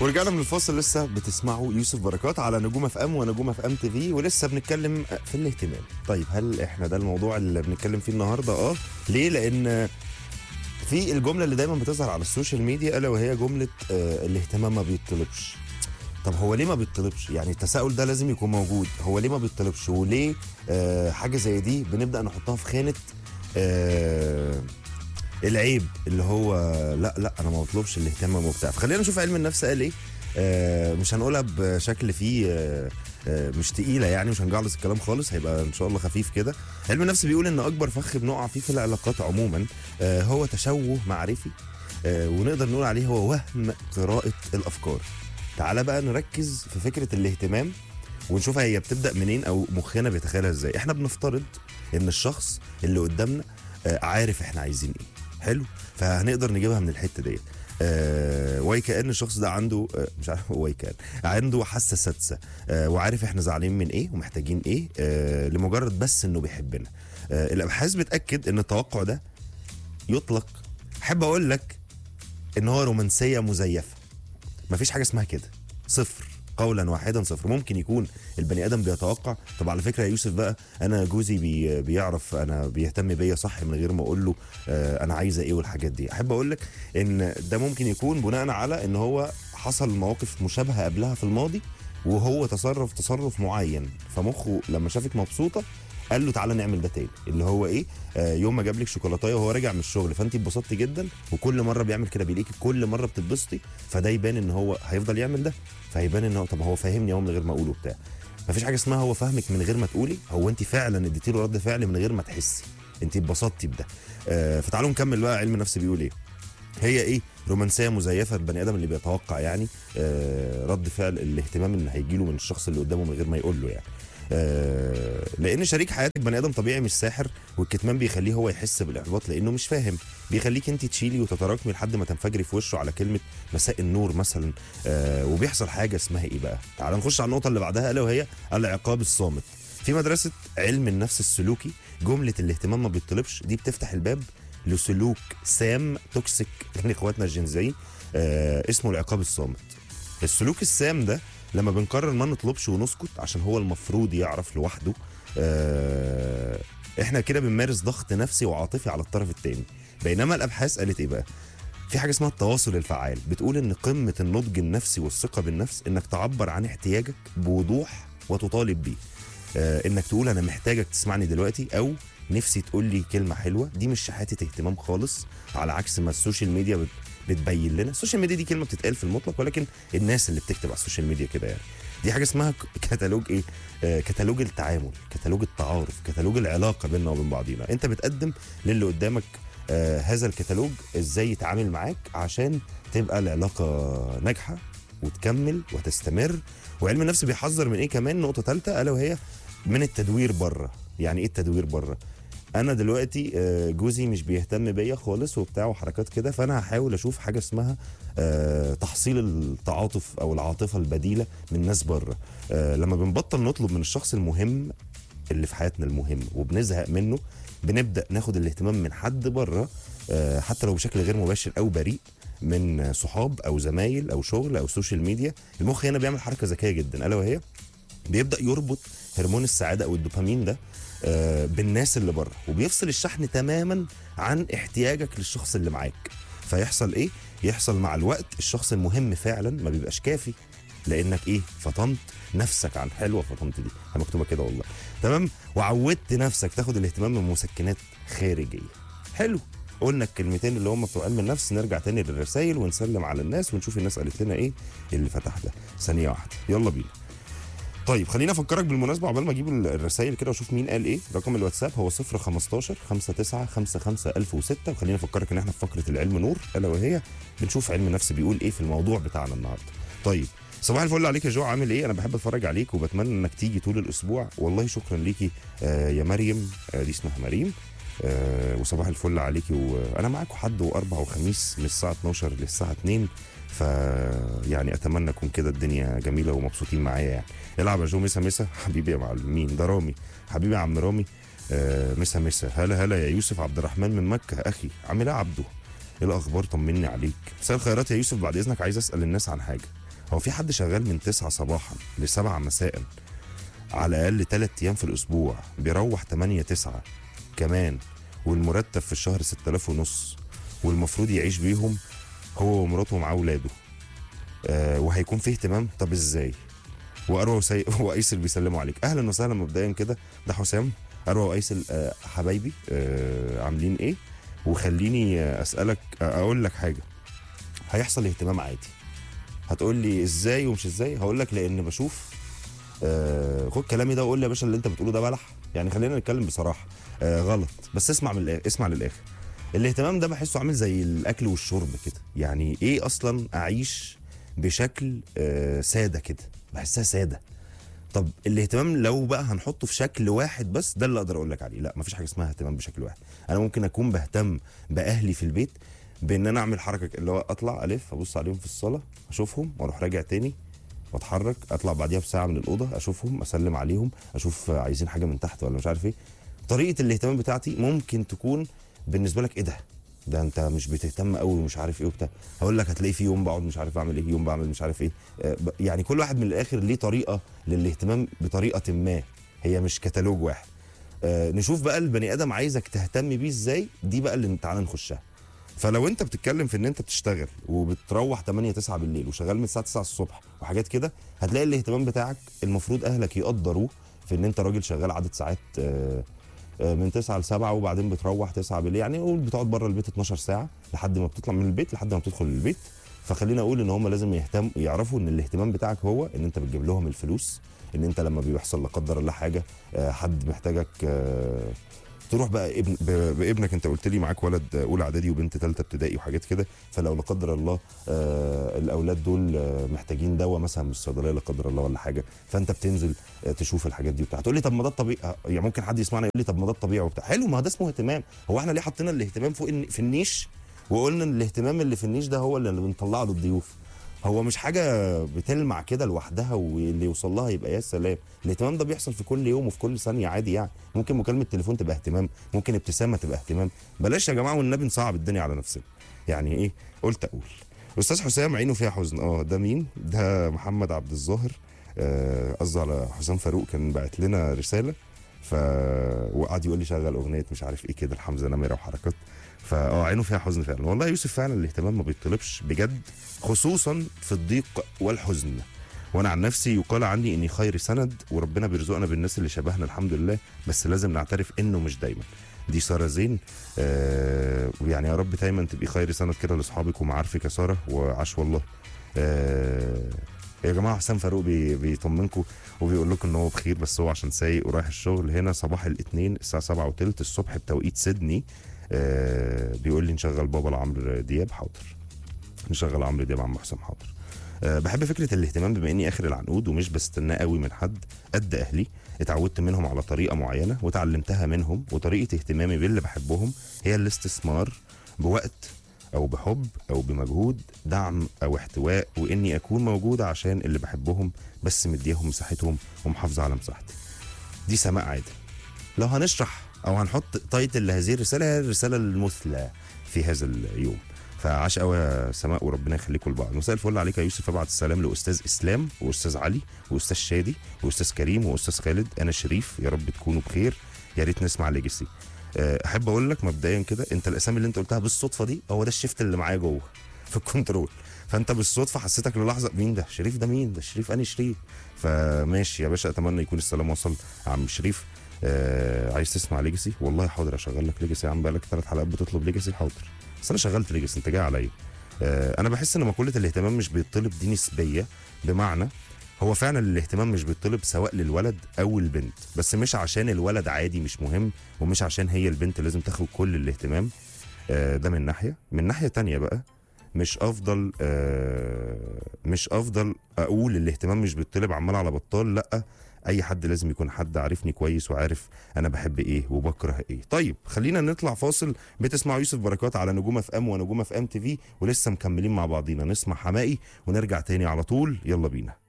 ورجعنا من الفاصل لسه بتسمعوا يوسف بركات على نجوم اف ام ونجوم اف ام تي في ولسه بنتكلم في الاهتمام طيب هل احنا ده الموضوع اللي بنتكلم فيه النهارده اه ليه لان في الجمله اللي دايما بتظهر على السوشيال ميديا الا وهي جمله آه الاهتمام ما بيطلبش طب هو ليه ما بيطلبش يعني التساؤل ده لازم يكون موجود هو ليه ما بيطلبش وليه آه حاجه زي دي بنبدا نحطها في خانه آه العيب اللي هو لا لا انا ما بطلبش الاهتمام وبتاع فخلينا نشوف علم النفس قال ايه آه مش هنقولها بشكل فيه آه آه مش تقيله يعني مش هنجعلص الكلام خالص هيبقى ان شاء الله خفيف كده علم النفس بيقول ان اكبر فخ بنقع فيه في العلاقات عموما آه هو تشوه معرفي آه ونقدر نقول عليه هو وهم قراءه الافكار تعالى بقى نركز في فكره الاهتمام ونشوف هي بتبدا منين او مخنا بيتخيلها ازاي احنا بنفترض ان الشخص اللي قدامنا آه عارف احنا عايزين ايه حلو فهنقدر نجيبها من الحته ديت آه واي كان الشخص ده عنده آه مش عارف واي كان عنده حاسه سادسه آه وعارف احنا زعلانين من ايه ومحتاجين ايه آه لمجرد بس انه بيحبنا آه الابحاث بتاكد ان التوقع ده يطلق احب اقول لك ان هو رومانسيه مزيفه مفيش حاجه اسمها كده صفر قولا واحدا صفر ممكن يكون البني ادم بيتوقع طب على فكره يا يوسف بقى انا جوزي بي بيعرف انا بيهتم بيا صح من غير ما اقول له آه انا عايزه ايه والحاجات دي احب اقول لك ان ده ممكن يكون بناء على ان هو حصل مواقف مشابهه قبلها في الماضي وهو تصرف تصرف معين فمخه لما شافك مبسوطه قال له تعالى نعمل ده تاني اللي هو ايه آه يوم ما جاب لك شوكولاتايه وهو راجع من الشغل فانت اتبسطتي جدا وكل مره بيعمل كده بيلاقيكي كل مره بتتبسطي فده يبان ان هو هيفضل يعمل ده فهيبان ان هو طب هو فاهمني هو من غير ما اقوله بتاع مفيش حاجه اسمها هو فاهمك من غير ما تقولي هو انت فعلا اديتي له رد فعل من غير ما تحسي انت اتبسطتي بده آه فتعالوا نكمل بقى علم النفس بيقول ايه هي ايه رومانسيه مزيفه البني ادم اللي بيتوقع يعني آه رد فعل الاهتمام اللي هيجي له من الشخص اللي قدامه من غير ما يقول له يعني آه لان شريك حياتك بني ادم طبيعي مش ساحر والكتمان بيخليه هو يحس بالاحباط لانه مش فاهم بيخليك انت تشيلي وتتراكمي لحد ما تنفجري في وشه على كلمه مساء النور مثلا آه وبيحصل حاجه اسمها ايه بقى تعال نخش على النقطه اللي بعدها الا وهي العقاب الصامت في مدرسه علم النفس السلوكي جمله الاهتمام ما بيطلبش دي بتفتح الباب لسلوك سام توكسيك لاخواتنا الجنزيين آه اسمه العقاب الصامت السلوك السام ده لما بنقرر ما نطلبش ونسكت عشان هو المفروض يعرف لوحده آه احنا كده بنمارس ضغط نفسي وعاطفي على الطرف الثاني بينما الابحاث قالت ايه بقى في حاجه اسمها التواصل الفعال بتقول ان قمه النضج النفسي والثقه بالنفس انك تعبر عن احتياجك بوضوح وتطالب بيه آه انك تقول انا محتاجك تسمعني دلوقتي او نفسي تقول لي كلمه حلوه دي مش شحاته اهتمام خالص على عكس ما السوشيال ميديا بت بتبين لنا السوشيال ميديا دي كلمه بتتقال في المطلق ولكن الناس اللي بتكتب على السوشيال ميديا كده يعني دي حاجه اسمها كتالوج ايه آه كتالوج التعامل كتالوج التعارف كتالوج العلاقه بيننا وبين بعضينا انت بتقدم للي قدامك آه هذا الكتالوج ازاي يتعامل معاك عشان تبقى العلاقه ناجحه وتكمل وتستمر وعلم النفس بيحذر من ايه كمان نقطه ثالثه الا وهي من التدوير بره يعني ايه التدوير بره انا دلوقتي جوزي مش بيهتم بيا خالص وبتاع وحركات كده فانا هحاول اشوف حاجه اسمها تحصيل التعاطف او العاطفه البديله من ناس بره لما بنبطل نطلب من الشخص المهم اللي في حياتنا المهم وبنزهق منه بنبدا ناخد الاهتمام من حد بره حتى لو بشكل غير مباشر او بريء من صحاب او زمايل او شغل او سوشيال ميديا المخ هنا بيعمل حركه ذكيه جدا الا وهي بيبدا يربط هرمون السعاده او الدوبامين ده بالناس اللي بره وبيفصل الشحن تماما عن احتياجك للشخص اللي معاك فيحصل ايه يحصل مع الوقت الشخص المهم فعلا ما بيبقاش كافي لانك ايه فطنت نفسك عن حلوه فطنت دي مكتوبه كده والله تمام وعودت نفسك تاخد الاهتمام من مسكنات خارجيه حلو قلنا الكلمتين اللي هم بتوع علم النفس نرجع تاني للرسائل ونسلم على الناس ونشوف الناس قالت لنا ايه اللي فتح ده ثانيه واحده يلا بينا طيب خليني افكرك بالمناسبه عقبال ما اجيب الرسائل كده واشوف مين قال ايه رقم الواتساب هو 015 59 55 1006 وخليني افكرك ان احنا في فقره العلم نور الا وهي بنشوف علم النفس بيقول ايه في الموضوع بتاعنا النهارده طيب صباح الفل عليك يا جو عامل ايه انا بحب اتفرج عليك وبتمنى انك تيجي طول الاسبوع والله شكرا ليكي آه يا مريم آه دي اسمها مريم آه وصباح الفل عليكي وانا معاكم حد واربع وخميس من الساعه 12 للساعه 2 ف يعني اتمنى اكون كده الدنيا جميله ومبسوطين معايا يعني العب يا جو مسا مسا حبيبي يا معلم مين ده رامي حبيبي يا عم رامي آه مسا مسا هلا هلا يا يوسف عبد الرحمن من مكه اخي عامل ايه يا عبده ايه الاخبار طمني عليك مساء الخيرات يا يوسف بعد اذنك عايز اسال الناس عن حاجه هو في حد شغال من 9 صباحا ل 7 مساء على الاقل 3 ايام في الاسبوع بيروح 8 9 كمان والمرتب في الشهر 6000 ونص والمفروض يعيش بيهم هو ومراته ومعاه اولاده آه وهيكون فيه اهتمام طب ازاي واروى وسي... وايسل بيسلموا عليك اهلا وسهلا مبدئيا كده ده حسام اروى وايسل آه حبايبي آه عاملين ايه وخليني آه، اسالك آه، اقول لك حاجه هيحصل اهتمام عادي هتقول لي ازاي ومش ازاي هقول لك لان بشوف آه خد كلامي ده وقول لي يا باشا اللي انت بتقوله ده بلح يعني خلينا نتكلم بصراحه آه غلط بس اسمع من الآخر اسمع للاخر الاهتمام ده بحسه عامل زي الاكل والشرب كده يعني ايه اصلا اعيش بشكل آه ساده كده بحسها ساده طب الاهتمام لو بقى هنحطه في شكل واحد بس ده اللي اقدر اقول لك عليه لا مفيش حاجه اسمها اهتمام بشكل واحد انا ممكن اكون بهتم باهلي في البيت بان انا اعمل حركه اللي هو اطلع الف ابص عليهم في الصاله اشوفهم واروح راجع تاني واتحرك اطلع بعديها بساعه من الاوضه اشوفهم اسلم عليهم اشوف عايزين حاجه من تحت ولا مش عارف ايه طريقه الاهتمام بتاعتي ممكن تكون بالنسبه لك ايه ده ده انت مش بتهتم قوي ومش عارف ايه وبتاع هقول لك هتلاقي في يوم بقعد مش عارف اعمل ايه يوم بعمل مش عارف ايه آه، ب- يعني كل واحد من الاخر ليه طريقه للاهتمام بطريقه ما هي مش كتالوج واحد آه، نشوف بقى البني ادم عايزك تهتم بيه ازاي دي بقى اللي تعالى نخشها فلو انت بتتكلم في ان انت بتشتغل وبتروح 8 9 بالليل وشغال من الساعه 9 الصبح وحاجات كده هتلاقي الاهتمام بتاعك المفروض اهلك يقدروه في ان انت راجل شغال عدد ساعات آه، آه، من 9 ل 7 وبعدين بتروح 9 بالليل يعني قول بتقعد بره البيت 12 ساعه لحد ما بتطلع من البيت لحد ما بتدخل البيت فخلينا اقول ان هم لازم يهتم يعرفوا ان الاهتمام بتاعك هو ان انت بتجيب لهم الفلوس ان انت لما بيحصل لا قدر الله حاجه آه، حد محتاجك آه، تروح بقى ابن ب- بابنك انت قلت لي معاك ولد اولى اعدادي وبنت ثالثه ابتدائي وحاجات كده فلو لا قدر الله آه الاولاد دول آه محتاجين دواء مثلا من الصيدليه لا قدر الله ولا حاجه فانت بتنزل آه تشوف الحاجات دي وبتاع تقول لي طب ما ده الطبيعي آه، يعني ممكن حد يسمعنا يقول لي طب ما ده الطبيعي وبتاع حلو ما ده اسمه اهتمام هو احنا ليه حطينا الاهتمام فوق الن- في النيش وقلنا ان الاهتمام اللي في النيش ده هو اللي بنطلعه للضيوف هو مش حاجه بتلمع كده لوحدها واللي يوصل لها يبقى يا سلام الاهتمام ده بيحصل في كل يوم وفي كل ثانيه عادي يعني ممكن مكالمه تليفون تبقى اهتمام ممكن ابتسامه تبقى اهتمام بلاش يا جماعه والنبي نصعب الدنيا على نفسنا يعني ايه قلت اقول استاذ حسام عينه فيها حزن اه ده مين ده محمد عبد الظاهر آه، قصده على حسام فاروق كان باعت لنا رساله ف وقعد يقول لي شغل اغنيه مش عارف ايه كده الحمزه نمره وحركات فاه عينه فيها حزن فعلا والله يا يوسف فعلا الاهتمام ما بيطلبش بجد خصوصا في الضيق والحزن وانا عن نفسي يقال عني اني خير سند وربنا بيرزقنا بالناس اللي شبهنا الحمد لله بس لازم نعترف انه مش دايما دي ساره زين آه يعني يا رب دايما تبقي خير سند كده لاصحابك ومعارفك يا ساره وعاش والله آه يا جماعه حسام فاروق بي بيطمنكم وبيقول لكم ان هو بخير بس هو عشان سايق ورايح الشغل هنا صباح الاثنين الساعه 7 وثلث الصبح بتوقيت سيدني آه بيقول لي نشغل بابا لعمرو دياب حاضر نشغل عمرو دياب عم حسام حاضر أه بحب فكره الاهتمام بما اني اخر العنقود ومش بستناه قوي من حد قد اهلي اتعودت منهم على طريقه معينه وتعلمتها منهم وطريقه اهتمامي باللي بحبهم هي الاستثمار بوقت او بحب او بمجهود دعم او احتواء واني اكون موجود عشان اللي بحبهم بس مديهم مساحتهم ومحافظه على مساحتي دي سماء عادل لو هنشرح او هنحط تايتل لهذه الرساله هي الرساله المثلى في هذا اليوم فعاش قوي يا سماء وربنا يخليكم لبعض مساء الفل عليك يا يوسف ابعت السلام لاستاذ اسلام واستاذ علي واستاذ شادي واستاذ كريم واستاذ خالد انا شريف يا رب تكونوا بخير يا ريت نسمع ليجاسي احب اقول لك مبدئيا كده انت الاسامي اللي انت قلتها بالصدفه دي هو ده الشيفت اللي معايا جوه في الكنترول فانت بالصدفه حسيتك للحظه مين ده شريف ده مين ده شريف اني شريف فماشي يا باشا اتمنى يكون السلام وصل عم شريف آه عايز تسمع ليجاسي والله حاضر اشغل لك ليجاسي يا عم بقالك ثلاث حلقات بتطلب ليجاسي حاضر بس انا شغلت ليجاسي انت جاي عليا آه انا بحس ان مقوله الاهتمام مش بيطلب دي نسبيه بمعنى هو فعلا الاهتمام مش بيطلب سواء للولد او البنت بس مش عشان الولد عادي مش مهم ومش عشان هي البنت لازم تاخد كل الاهتمام آه ده من ناحيه من ناحيه تانية بقى مش افضل آه مش افضل اقول الاهتمام مش بيطلب عمال على بطال لا اي حد لازم يكون حد عارفني كويس وعارف انا بحب ايه وبكره ايه طيب خلينا نطلع فاصل بتسمعوا يوسف بركات على نجوم اف ام ونجوم اف ام تي في ولسه مكملين مع بعضينا نسمع حمائي ونرجع تاني على طول يلا بينا